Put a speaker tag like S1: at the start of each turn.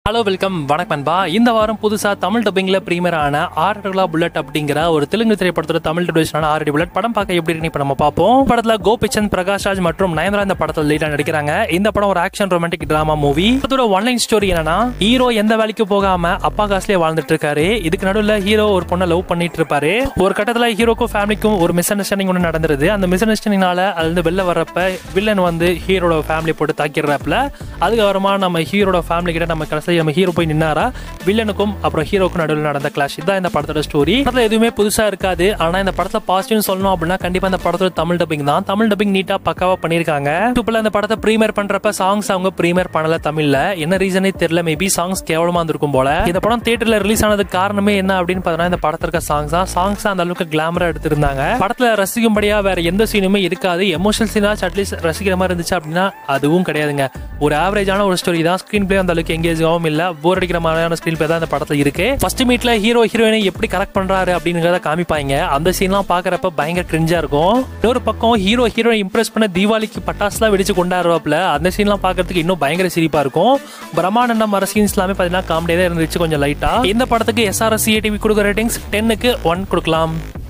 S1: hello welcome வணக்கம் நண்பா இந்த வாரம் புதுசா தமிழ் டப்பிங்ல பிரீமியர் ஆன ஆர்டர்லா புல்லட் அப்படிங்கிற ஒரு தெலுங்கு திரைப்படத்தோட தமிழ் டபிஷனான ஆர்டி புல்லட் படம் பார்க்க எப்படி இருக்கு இப்ப நம்ம பார்ப்போம் படத்துல கோபிச்சந்த் பிரகாஷ் ராஜ் மற்றும் நயன்தரா இந்த படத்துல லீடா நடிக்கிறாங்க இந்த படம் ஒரு ஆக்ஷன் ரொமான்டிக் டிராமா மூவி படத்தோட ஒன்லைன் ஸ்டோரி என்னன்னா ஹீரோ எந்த வேலைக்கு போகாம அப்பா காசுலயே வாழ்ந்துட்டு இருக்காரு இதுக்கு நடுவுல ஹீரோ ஒரு பொண்ணை லவ் பண்ணிட்டு இருப்பாரு ஒரு கட்டத்துல ஹீரோக்கும் ஃபேமிலிக்கும் ஒரு மிஸ் அண்டர்ஸ்டாண்டிங் ஒன்று நடந்துருது அந்த மிஸ் அண்டர்ஸ்டாண்டிங்னால அதுல இருந்து வெளில வர்றப்ப வில்லன் வந்து ஹீரோட ஃபேமிலி போட்டு தாக்கிடுறாப்புல அதுக்கப்புறமா நம்ம ஹீரோட ஃபேமிலி கிட்ட நம்ம கடைசி நம்ம ஹீரோ போய் நின்னாரா வில்லனுக்கும் அப்புறம் ஹீரோக்கும் நடுவில் நடந்த கிளாஷ் இதுதான் இந்த படத்தோட ஸ்டோரி படத்துல எதுவுமே புதுசா இருக்காது ஆனா இந்த படத்துல பாசிட்டிவ் சொல்லணும் அப்படின்னா கண்டிப்பா இந்த படத்தோட தமிழ் டப்பிங் தான் தமிழ் டப்பிங் நீட்டா பக்காவா பண்ணிருக்காங்க யூடியூப்ல இந்த படத்தை ப்ரீமியர் பண்றப்ப சாங்ஸ் அவங்க ப்ரீமியர் பண்ணல தமிழ்ல என்ன ரீசனே தெரியல மேபி சாங்ஸ் கேவலமா இருந்திருக்கும் போல இந்த படம் தியேட்டர்ல ரிலீஸ் ஆனதுக்கு காரணமே என்ன அப்படின்னு பார்த்தோம்னா இந்த படத்துல இருக்க சாங்ஸ் தான் சாங்ஸ் அந்த அளவுக்கு கிளாமரா எடுத்திருந்தாங்க படத்துல ரசிக்கும்படியா வேற எந்த சீனுமே இருக்காது எமோஷனல் சீனாச்சும் அட்லீஸ்ட் ரசிக்கிற மாதிரி இருந்துச்சு அப்படின்னா அதுவும் கிடையாதுங்க ஒரு ஆவரேஜான ஒரு ஸ்டோரி தான் ஸ்கிரீன் பிளே அந்த அளவுக்கு எங்கேஜாகவும் இல்ல போர் அடிக்கிற மாதிரியான ஸ்கிரீன் பிளே தான் இந்த படத்துல இருக்கு ஃபர்ஸ்ட் மீட்ல ஹீரோ ஹீரோயினை எப்படி கரெக்ட் பண்றாரு அப்படிங்கிறத காமிப்பாங்க அந்த சீன்லாம் பாக்குறப்ப பயங்கர கிரிஞ்சா இருக்கும் இன்னொரு பக்கம் ஹீரோ ஹீரோனை இம்ப்ரெஸ் பண்ண தீபாவளிக்கு பட்டாசுலாம் வெடிச்சு கொண்டாடுவாப்ல அந்த சீன்லாம் பார்க்கறதுக்கு இன்னும் பயங்கர சிரிப்பா இருக்கும் பிரம்மானந்தம் வர சீன்ஸ் எல்லாமே பார்த்தீங்கன்னா காமெடியாக தான் இருந்துச்சு கொஞ்சம் லைட்டா இந்த படத்துக்கு எஸ்ஆர்எஸ் சிஏடிவி கொடுக்குற ரேட்டிங்ஸ் டென்னுக்கு ஒன் கொடுக்கலாம்